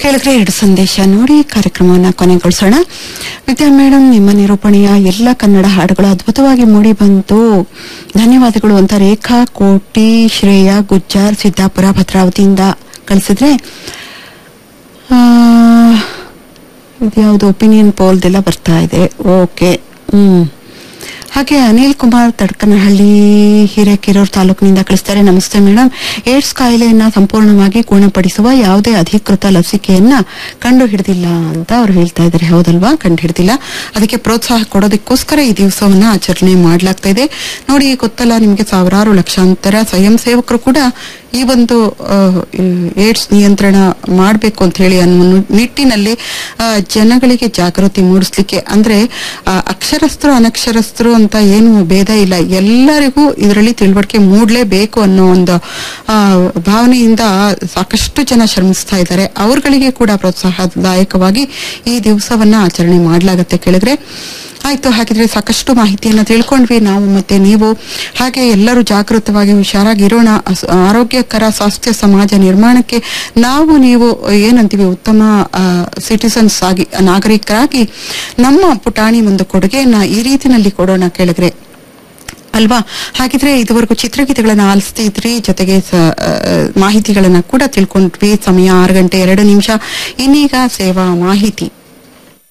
ಕೇಳಿದ್ರೆ ಎರಡು ಸಂದೇಶ ನೋಡಿ ಕಾರ್ಯಕ್ರಮವನ್ನ ಕೊನೆಗೊಳಿಸೋಣ ವಿದ್ಯಾ ಮೇಡಮ್ ನಿಮ್ಮ ನಿರೂಪಣೆಯ ಎಲ್ಲ ಕನ್ನಡ ಹಾಡುಗಳು ಅದ್ಭುತವಾಗಿ ಮೂಡಿ ಬಂತು ಧನ್ಯವಾದಗಳು ಅಂತ ರೇಖಾ ಕೋಟಿ ಶ್ರೇಯಾ ಗುಜ್ಜಾರ್ ಸಿದ್ದಾಪುರ ಭದ್ರಾವತಿಯಿಂದ ಕಳಿಸಿದ್ರೆ ಆ, ಇದ್ಯಾವುದು ಒಪಿನಿಯನ್ ಪೋಲ್ದೆಲ್ಲ ಬರ್ತಾ ಇದೆ ಓಕೆ ಹ್ಮ್ ಹಾಗೆ ಅನಿಲ್ ಕುಮಾರ್ ತಡ್ಕನಹಳ್ಳಿ ಹಿರೇಕೆರೂರು ತಾಲೂಕಿನಿಂದ ಕಳಿಸ್ತಾರೆ ನಮಸ್ತೆ ಮೇಡಮ್ ಏಡ್ಸ್ ಕಾಯಿಲೆಯನ್ನ ಸಂಪೂರ್ಣವಾಗಿ ಗುಣಪಡಿಸುವ ಯಾವುದೇ ಅಧಿಕೃತ ಲಸಿಕೆಯನ್ನ ಕಂಡು ಹಿಡಿದಿಲ್ಲ ಅಂತ ಅವ್ರು ಹೇಳ್ತಾ ಇದ್ದಾರೆ ಹೌದಲ್ವಾ ಕಂಡು ಹಿಡಿದಿಲ್ಲ ಅದಕ್ಕೆ ಪ್ರೋತ್ಸಾಹ ಕೊಡೋದಕ್ಕೋಸ್ಕರ ಈ ದಿವಸವನ್ನ ಆಚರಣೆ ಮಾಡಲಾಗ್ತಾ ಇದೆ ನೋಡಿ ಗೊತ್ತಲ್ಲ ನಿಮಗೆ ಸಾವಿರಾರು ಲಕ್ಷಾಂತರ ಸ್ವಯಂ ಸೇವಕರು ಕೂಡ ಈ ಒಂದು ಆ, ಏಡ್ಸ್ ನಿಯಂತ್ರಣ ಮಾಡಬೇಕು ಅಂತ ಹೇಳಿ ಅನ್ನೋ ನಿಟ್ಟಿನಲ್ಲಿ ಆ, ಜನಗಳಿಗೆ ಜಾಗೃತಿ ಮೂಡಿಸ್ಲಿಕ್ಕೆ ಅಂದ್ರೆ ಆ, ಅಕ್ಷರಸ್ಥರು ಅನಕ್ಷರಸ್ಥರು ಅಂತ ಏನು ಭೇದ ಇಲ್ಲ ಎಲ್ಲರಿಗೂ ಇದರಲ್ಲಿ ತಿಳುವಳಿಕೆ ಮೂಡ್ಲೇಬೇಕು ಅನ್ನೋ ಒಂದು ಆ, ಭಾವನೆಯಿಂದ ಸಾಕಷ್ಟು ಜನ ಶ್ರಮಿಸ್ತಾ ಇದ್ದಾರೆ ಅವ್ರಗಳಿಗೆ ಕೂಡ ಪ್ರೋತ್ಸಾಹದಾಯಕವಾಗಿ ಈ ದಿವಸವನ್ನ ಆಚರಣೆ ಮಾಡಲಾಗತ್ತೆ ಕೇಳಿದ್ರೆ ಆಯ್ತು ಹಾಗಿದ್ರೆ ಸಾಕಷ್ಟು ಮಾಹಿತಿಯನ್ನ ತಿಳ್ಕೊಂಡ್ವಿ ನಾವು ಮತ್ತೆ ನೀವು ಹಾಗೆ ಎಲ್ಲರೂ ಜಾಗೃತವಾಗಿ ಹುಷಾರಾಗಿರೋಣ ಅಸ್- ಆರೋಗ್ಯಕರ ಸ್ವಾಸ್ಥ್ಯ ಸಮಾಜ ನಿರ್ಮಾಣಕ್ಕೆ ನಾವು ನೀವು ಏನಂತೀವಿ ಉತ್ತಮ ಸಿಟಿಸನ್ಸ್ ಆಗಿ ನಾಗರಿಕರಾಗಿ ನಮ್ಮ ಪುಟಾಣಿ ಒಂದು ಕೊಡುಗೆಯನ್ನ ಈ ರೀತಿನಲ್ಲಿ ಕೊಡೋಣ ಕೇಳಿದ್ರೆ ಅಲ್ವಾ ಹಾಗಿದ್ರೆ ಇದುವರೆಗೂ ಚಿತ್ರಗೀತೆಗಳನ್ನ ಆಲಿಸ್ತಿದ್ರಿ ಜೊತೆಗೆ ಸ- ಆ, ಮಾಹಿತಿಗಳನ್ನ ಕೂಡ ತಿಳ್ಕೊಂಡ್ವಿ ಸಮಯ ಆರು ಗಂಟೆ ಎರಡು ನಿಮಿಷ ಇನ್ನೀಗ ಸೇವಾ ಮಾಹಿತಿ